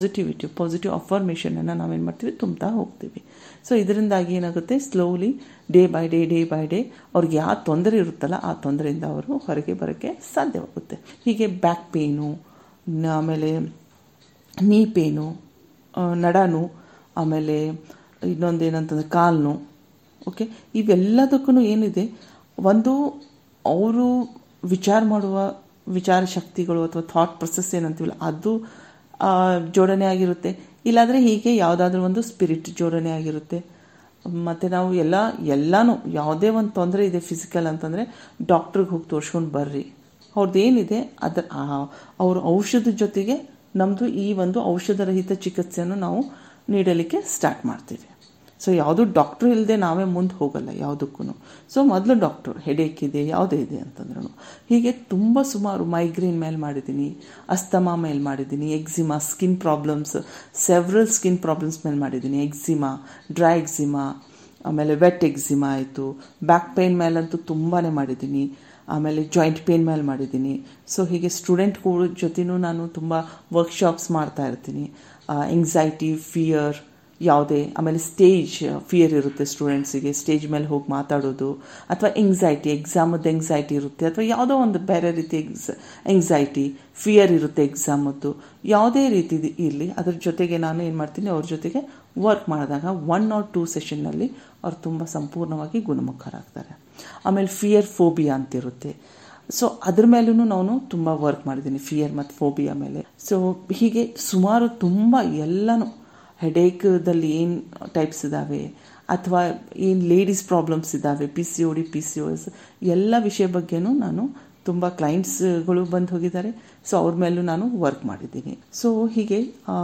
positivity positive ಅಫರ್ಮೇಷನನ್ನು ನಾವೇನು ಮಾಡ್ತೀವಿ ತುಂಬ್ತಾ ಹೋಗ್ತೀವಿ ಸೊ ಇದರಿಂದಾಗಿ ಏನಾಗುತ್ತೆ slowly day by day day by day ಅವ್ರಿಗೆ ಯಾವ ತೊಂದರೆ ಇರುತ್ತಲ್ಲ ಆ ತೊಂದರೆಯಿಂದ ಅವರು ಹೊರಗೆ ಬರೋಕ್ಕೆ ಸಾಧ್ಯವಾಗುತ್ತೆ ಹೀಗೆ ಬ್ಯಾಕ್ ಪೇನು ಆಮೇಲೆ ನೀ ಪೇನು ನಡಾನು ಆಮೇಲೆ ಇನ್ನೊಂದು ಏನಂತಂದರೆ ಕಾಲು ಓಕೆ ಇವೆಲ್ಲದಕ್ಕೂ ಏನಿದೆ ಒಂದು ಅವರು ವಿಚಾರ ಮಾಡುವ ವಿಚಾರ ಶಕ್ತಿಗಳು ಅಥವಾ ಥಾಟ್ ಪ್ರೊಸೆಸ್ ಏನಂತೀವಲ್ಲ ಅದು ಜೋಡಣೆ ಆಗಿರುತ್ತೆ ಇಲ್ಲಾಂದರೆ ಹೀಗೆ ಯಾವುದಾದ್ರೂ ಒಂದು ಸ್ಪಿರಿಟ್ ಜೋಡಣೆ ಆಗಿರುತ್ತೆ ಮತ್ತು ನಾವು ಎಲ್ಲ ಎಲ್ಲನೂ ಯಾವುದೇ ಒಂದು ತೊಂದರೆ ಇದೆ ಫಿಸಿಕಲ್ ಅಂತಂದರೆ ಡಾಕ್ಟ್ರಿಗೆ ಹೋಗಿ ತೋರಿಸ್ಕೊಂಡು ಬರ್ರಿ ಅವ್ರದ್ದು ಏನಿದೆ ಅದರ ಅವ್ರ ಔಷಧದ ಜೊತೆಗೆ ನಮ್ಮದು ಈ ಒಂದು ಔಷಧರಹಿತ ಚಿಕಿತ್ಸೆಯನ್ನು ನಾವು ನೀಡಲಿಕ್ಕೆ ಸ್ಟಾರ್ಟ್ ಮಾಡ್ತೀವಿ ಸೊ ಯಾವುದು ಡಾಕ್ಟ್ರು ಇಲ್ಲದೆ ನಾವೇ ಮುಂದೆ ಹೋಗಲ್ಲ ಯಾವುದಕ್ಕೂ ಸೊ ಮೊದಲು ಡಾಕ್ಟ್ರು ಹೆಡೇಕ್ ಇದೆ ಯಾವುದೇ ಇದೆ ಅಂತಂದ್ರೂ ಹೀಗೆ ತುಂಬ ಸುಮಾರು ಮೈಗ್ರೇನ್ ಮೇಲೆ ಮಾಡಿದ್ದೀನಿ ಅಸ್ತಮಾ ಮೇಲೆ ಮಾಡಿದ್ದೀನಿ eczema skin problems several skin problems ಮೇಲೆ ಮಾಡಿದ್ದೀನಿ ಎಕ್ಸಿಮಾ ಡ್ರೈ ಎಕ್ಸಿಮಾ ಆಮೇಲೆ ವೆಟ್ ಎಕ್ಸಿಮಾ ಆಯಿತು ಬ್ಯಾಕ್ ಪೇನ್ ಮೇಲಂತೂ ತುಂಬಾ ಮಾಡಿದ್ದೀನಿ ಆಮೇಲೆ ಜಾಯಿಂಟ್ ಪೇನ್ ಮೇಲೆ ಮಾಡಿದ್ದೀನಿ ಸೊ ಹೀಗೆ ಸ್ಟೂಡೆಂಟ್ಗಳ ಜೊತೆನೂ ನಾನು ತುಂಬ ವರ್ಕ್ಶಾಪ್ಸ್ ಮಾಡ್ತಾ ಇರ್ತೀನಿ ಎಂಗ್ಸೈಟಿ ಫಿಯರ್ ಯಾವುದೇ ಆಮೇಲೆ ಸ್ಟೇಜ್ ಫಿಯರ್ ಇರುತ್ತೆ ಸ್ಟೂಡೆಂಟ್ಸಿಗೆ ಸ್ಟೇಜ್ ಮೇಲೆ ಹೋಗಿ ಮಾತಾಡೋದು ಅಥವಾ ಎಂಗ್ಸೈಟಿ ಎಕ್ಸಾಮದ್ದು ಎಂಗ್ಸೈಟಿ ಇರುತ್ತೆ ಅಥವಾ ಯಾವುದೋ ಒಂದು ಬೇರೆ ರೀತಿ ಎಕ್ಸ್ ಎಂಗ್ಸೈಟಿ ಫಿಯರ್ ಇರುತ್ತೆ ಎಕ್ಸಾಮದ್ದು ಯಾವುದೇ ರೀತಿ ಇರಲಿ ಅದ್ರ ಜೊತೆಗೆ ನಾನು ಏನು ಮಾಡ್ತೀನಿ ಅವ್ರ ಜೊತೆಗೆ ವರ್ಕ್ ಮಾಡಿದಾಗ ಒನ್ ಆರ್ ಟೂ ಸೆಷನ್ನಲ್ಲಿ ಅವ್ರು ತುಂಬ ಸಂಪೂರ್ಣವಾಗಿ ಗುಣಮುಖರಾಗ್ತಾರೆ ಆಮೇಲೆ ಫಿಯರ್ ಫೋಬಿಯಾ ಅಂತಿರುತ್ತೆ ಸೊ ಅದ್ರ ಮೇಲೂ ನಾನು ತುಂಬ ವರ್ಕ್ ಮಾಡಿದ್ದೀನಿ ಫಿಯರ್ ಮತ್ತು ಫೋಬಿಯಾ ಮೇಲೆ ಸೊ ಹೀಗೆ ಸುಮಾರು ತುಂಬ ಎಲ್ಲನೂ ಹೆಡೇಕ್ದಲ್ಲಿ ಏನು ಟೈಪ್ಸ್ ಇದ್ದಾವೆ ಅಥವಾ ಏನು ಲೇಡೀಸ್ ಪ್ರಾಬ್ಲಮ್ಸ್ ಇದ್ದಾವೆ P C O D P C O S ಎಲ್ಲ ವಿಷಯ ಬಗ್ಗೆನೂ ನಾನು ತುಂಬ ಕ್ಲೈಂಟ್ಸ್ಗಳು ಬಂದು ಹೋಗಿದ್ದಾರೆ ಸೊ ಅವ್ರ ಮೇಲೂ ನಾನು ವರ್ಕ್ ಮಾಡಿದ್ದೀನಿ ಸೊ ಹೀಗೆ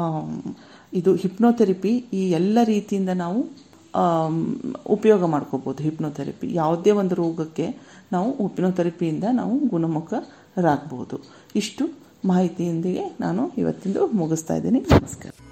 ಇದು ಹಿಪ್ನೋಥೆರಪಿ ಈ ಎಲ್ಲ ರೀತಿಯಿಂದ ನಾವು ಉಪಯೋಗ ಮಾಡ್ಕೋಬೋದು ಹಿಪ್ನೋಥೆರಪಿ ಯಾವುದೇ ಒಂದು ರೋಗಕ್ಕೆ ನಾವು ಹಿಪ್ನೋಥೆರಪಿಯಿಂದ ನಾವು ಗುಣಮುಖರಾಗ್ಬೋದು ಇಷ್ಟು ಮಾಹಿತಿಯೊಂದಿಗೆ ನಾನು ಇವತ್ತಿಂದು ಮುಗಿಸ್ತಾ ಇದ್ದೀನಿ ನಮಸ್ಕಾರ